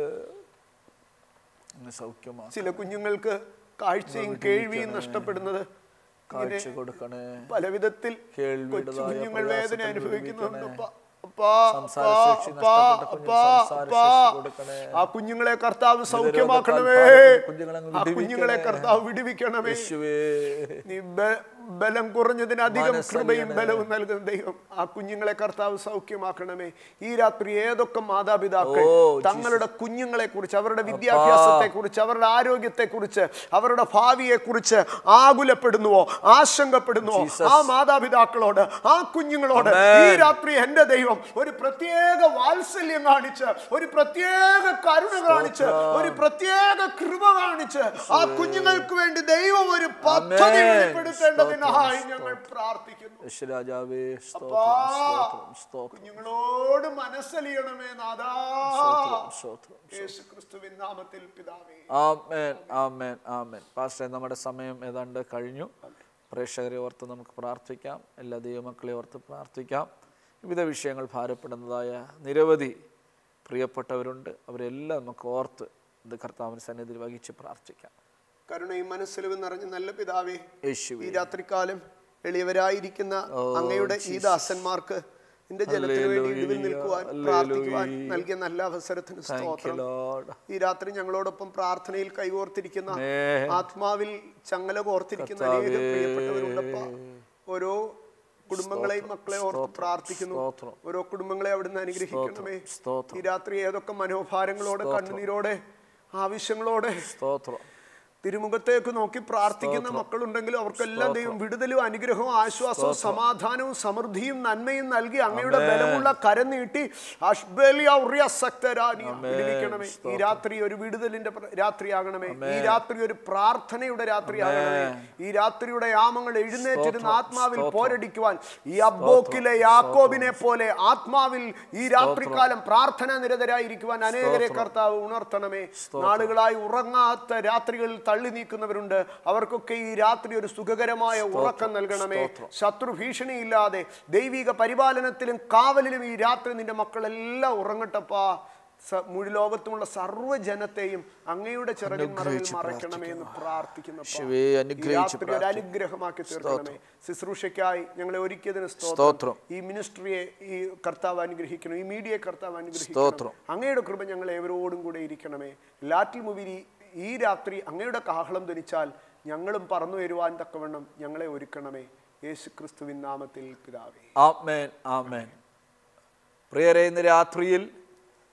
അങ്ങ് സൗഖ്യമാ ചില കുഞ്ഞുങ്ങൾക്ക് കാഴ്ചയും കേൾവിയും നഷ്ടപ്പെടുന്നത് ഇങ്ങനെ കാഴ്ച കൊടുക്കണേ പല വിധത്തിൽ കേൾവിയുടേതായ കൊച്ചു കുഞ്ഞുങ്ങൾ വേദന പ്രയാസത്തിൽ അനുഭവിക്കുന്നുണ്ട് വിടുവിക്കണേ. അപ്പാ, അപ്പാ, സംസാരശേഷി അപ്പാ, നഷ്ടപ്പെട്ട കുഞ്ഞിന് അപ്പാ, സംസാരശേഷി അപ്പാ. കൊടുക്കണേ. ആ കുഞ്ഞുങ്ങളെ കർത്താവ് സൗഖ്യമാക്കണമേ രോഗത്താൽ കുഞ്ഞുങ്ങളെ അങ്ങ് ആ കുഞ്ഞുങ്ങളെ വിടുവിക്കണേ. കർത്താവ് വിടുവിക്കണമേ യേശുവേ നീ ബ- ബലം കുറഞ്ഞതിനധികം മനസ്സലിയണേ. കൃപയും ബലവും നൽകുന്ന ദൈവം ആ കുഞ്ഞുങ്ങളെ കർത്താവ് സൗഖ്യമാക്കണമേ ഈ രാത്രി ഏതൊക്കെ മാതാപിതാക്കൾ ഓ, തങ്ങളുടെ കുഞ്ഞുങ്ങളെ കുറിച്ച് അവരുടെ വിദ്യാഭ്യാസത്തെ കുറിച്ച് അവരുടെ ആരോഗ്യത്തെ കുറിച്ച് അവരുടെ ഭാവിയെ കുറിച്ച് ആകുലപ്പെടുന്നുവോ ആശങ്കപ്പെടുന്നുവോ ആ മാതാപിതാക്കളോട് ആ കുഞ്ഞുങ്ങളോട് ഈ രാത്രി എന്റെ ദൈവം ഒരു പ്രത്യേക വാത്സല്യം കാണിച്ച് ഒരു പ്രത്യേക കരുണ കാണിച്ച് ഒരു പ്രത്യേക കൃപ കാണിച്ച് ആ കുഞ്ഞുങ്ങൾക്ക് വേണ്ടി ദൈവം ഒരു പദ്ധതി ആമേൻ. വെളിപ്പെടുത്തേണ്ടതിനായി ഞങ്ങൾ പ്രാർത്ഥിക്കുന്നു യേശുരാജാവേ അപ്പാ, സ്തോത്രം സ്തോത്രം സ്തോത്രം കുഞ്ഞുങ്ങളോട് മനസ്സലിയണമേ നാദാ സ്തോത്രം സ്തോത്രം യേശു ക്രിസ്തുവിൻ നാമത്തിൽ പിതാവേ ആമേൻ ആമേൻ ആമേൻ പാസ്റ്ററെ നമ്മുടെ സമയം ഏതാണ്ട് കഴിഞ്ഞു പ്രേക്ഷകരെ ഓർത്ത് നമുക്ക് പ്രാർത്ഥിക്കാം എല്ലാ ദൈവമക്കളെ ഓർത്ത് പ്രാർത്ഥിക്കാം വിവിധ വിഷയങ്ങൾ ഭാരപ്പെടുന്നതായ നിരവധി പ്രിയപ്പെട്ടവരുണ്ട് അവരെല്ലാം നമുക്ക് ഓർത്ത് ഇത് കർത്താവിന് സന്നിധിയിൽ വഹിച്ച് പ്രാർത്ഥിക്കാം കരുണയും മനസ്സിലും നിറഞ്ഞ നല്ല പിതാവേ യേശുവേ ഈ രാത്രികാലം എളിയവരായിരിക്കുന്ന അങ്ങയുടെ ഈ ദാസന്മാർക്ക് നിന്റെ ജനത്തിന് വേണ്ടി ഇടിവിൽ നിൽക്കുവാൻ പ്രാർത്ഥിക്കുവാൻ നൽകിയ നല്ല അവസരത്തിന് താങ്ക് യു സ്തോത്രം ലോർഡ് ഈ രാത്രി ഞങ്ങളോടൊപ്പം പ്രാർത്ഥനയിൽ കൈകോർത്തിരിക്കുന്ന ആമേൻ. ആത്മാവിൽ ചങ്ങല കോർത്തിരിക്കുന്ന അനേക പ്രിയപ്പെട്ടവരുണ്ടപ്പ ഓരോ കുടുംബങ്ങളെയും മക്കളെ ഓർത്ത് പ്രാർത്ഥിക്കുന്നു സ്തോത്രം. ഓരോ കുടുംബങ്ങളെ അവിടുന്ന് അനുഗ്രഹിക്കണമേ സ്തോത്രം ഈ രാത്രി ഏതൊക്കെ മനോഭാരങ്ങളോടെ കണ്ണുനീരോടെ ആവശ്യങ്ങളോടെ സ്തോത്രം തിരുമുഖത്തേക്ക് നോക്കി പ്രാർത്ഥിക്കുന്ന മക്കളുണ്ടെങ്കിലും അവർക്കെല്ലാം ദൈവം വിടുതലും അനുഗ്രഹവും ആശ്വാസവും സമാധാനവും സമൃദ്ധിയും നന്മയും നൽകി അങ്ങയുടെ ബലമുള്ള കരം നീട്ടി അഷ്ബലിയ ഉറിയ സക്തരാനി വിടുവിക്കണമേ ഈ രാത്രി ഒരു വിടുതലിന്റെ പ്ര- രാത്രിയാകണമേ ഈ രാത്രി ഒരു പ്രാർത്ഥനയുടെ രാത്രിയാകണമേ ഈ രാത്രിയുടെ യാമങ്ങൾ എഴുന്നേറ്റിരുന്ന ആത്മാവിൽ പോരടിക്കുവാൻ ഈ അബ്ബോക്കിലെ യാക്കോബിനെ പോലെ ആത്മാവിൽ ഈ രാത്രികാലം പ്രാർത്ഥന നിരതരായിരിക്കുവാൻ അനേകരെ കർത്താവ് ഉണർത്തണമേ നാളുകളായി ഉറങ്ങാത്ത രാത്രികളിൽ തള്ളി നീക്കുന്നവരുണ്ട് അവർക്കൊക്കെ ഈ രാത്രി ഒരു സുഖകരമായ ഉറക്കം നൽകണമേ ശത്രു ഭീഷണിയില്ലാതെ ദൈവിക പരിപാലനത്തിലും കാവലിലും ഈ രാത്രി നിന്റെ മക്കളെല്ലാം ഉറങ്ങട്ടപ്പാ സ- മുഴുലോകത്തുമുള്ള സർവ്വജനത്തെയും അങ്ങയുടെ ചിറകിൻ മറവിൽ മറയ്ക്കണമേ എന്ന് പ്രാർത്ഥിക്കുന്നു യേശുവേ അനുഗ്രഹിച്ച് രാത്രി ഒരു അനുഗ്രഹമാക്കി തീർക്കണമേ ശുശ്രൂഷയ്ക്കായി ഞങ്ങളെ ഒരുക്കിയതിന് സ്തോത്രം. സ്തോത്രം ഈ മിനിസ്ട്രിയെ ഈ കർത്താവ് അനുഗ്രഹിക്കണം ഈ മീഡിയയെ കർത്താവ് അനുഗ്രഹിക്കണം സ്തോത്രം. അങ്ങയുടെ കൃപ ഞങ്ങൾ ഏവരോടും കൂടെ ഇരിക്കണമേ ലാറ്റിൽ മുവിരി ഈ രാത്രി അങ്ങയുടെ കാഹളം ധനിച്ചാൽ ഞങ്ങളും പറന്നു വരുവാൻ തക്കവണ്ണം ഞങ്ങളെ ഒരുക്കണമേ യേശു ക്രിസ്തുവിൻ നാമത്തിൽ പിതാവേ ആമേൻ ആമേൻ പ്രിയരെ ഇന്ന് രാത്രിയിൽ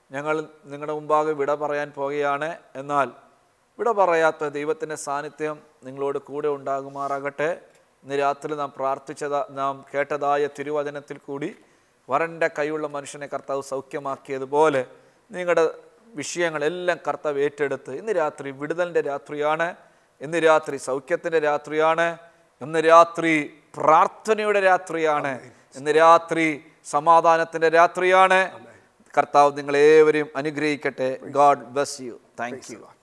ഞങ്ങൾ നിങ്ങളുടെ മുമ്പാകെ വിട പറയാൻ പോകുകയാണ് എന്നാൽ വിട പറയാത്ത ദൈവത്തിൻ്റെ സാന്നിധ്യം നിങ്ങളോട് കൂടെ ഉണ്ടാകുമാറാകട്ടെ ഇന്ന് രാത്രി നാം പ്രാർത്ഥിച്ചതാ നാം കേട്ടതായ തിരുവചനത്തിൽ കൂടി വരൻ്റെ കൈയുള്ള മനുഷ്യനെ കർത്താവ് സൗഖ്യമാക്കിയതുപോലെ നിങ്ങളുടെ വിഷയങ്ങളെല്ലാം കർത്താവ് ഏറ്റെടുത്ത് ഇന്ന് രാത്രി വിടുതലിൻ്റെ രാത്രിയാണ് ഇന്ന് രാത്രി സൗഖ്യത്തിൻ്റെ രാത്രിയാണ് ഇന്ന് രാത്രി പ്രാർത്ഥനയുടെ രാത്രിയാണ് ഇന്ന് രാത്രി സമാധാനത്തിൻ്റെ രാത്രിയാണ് കർത്താവ് നിങ്ങളേവരെയും അനുഗ്രഹിക്കട്ടെ God bless you thank U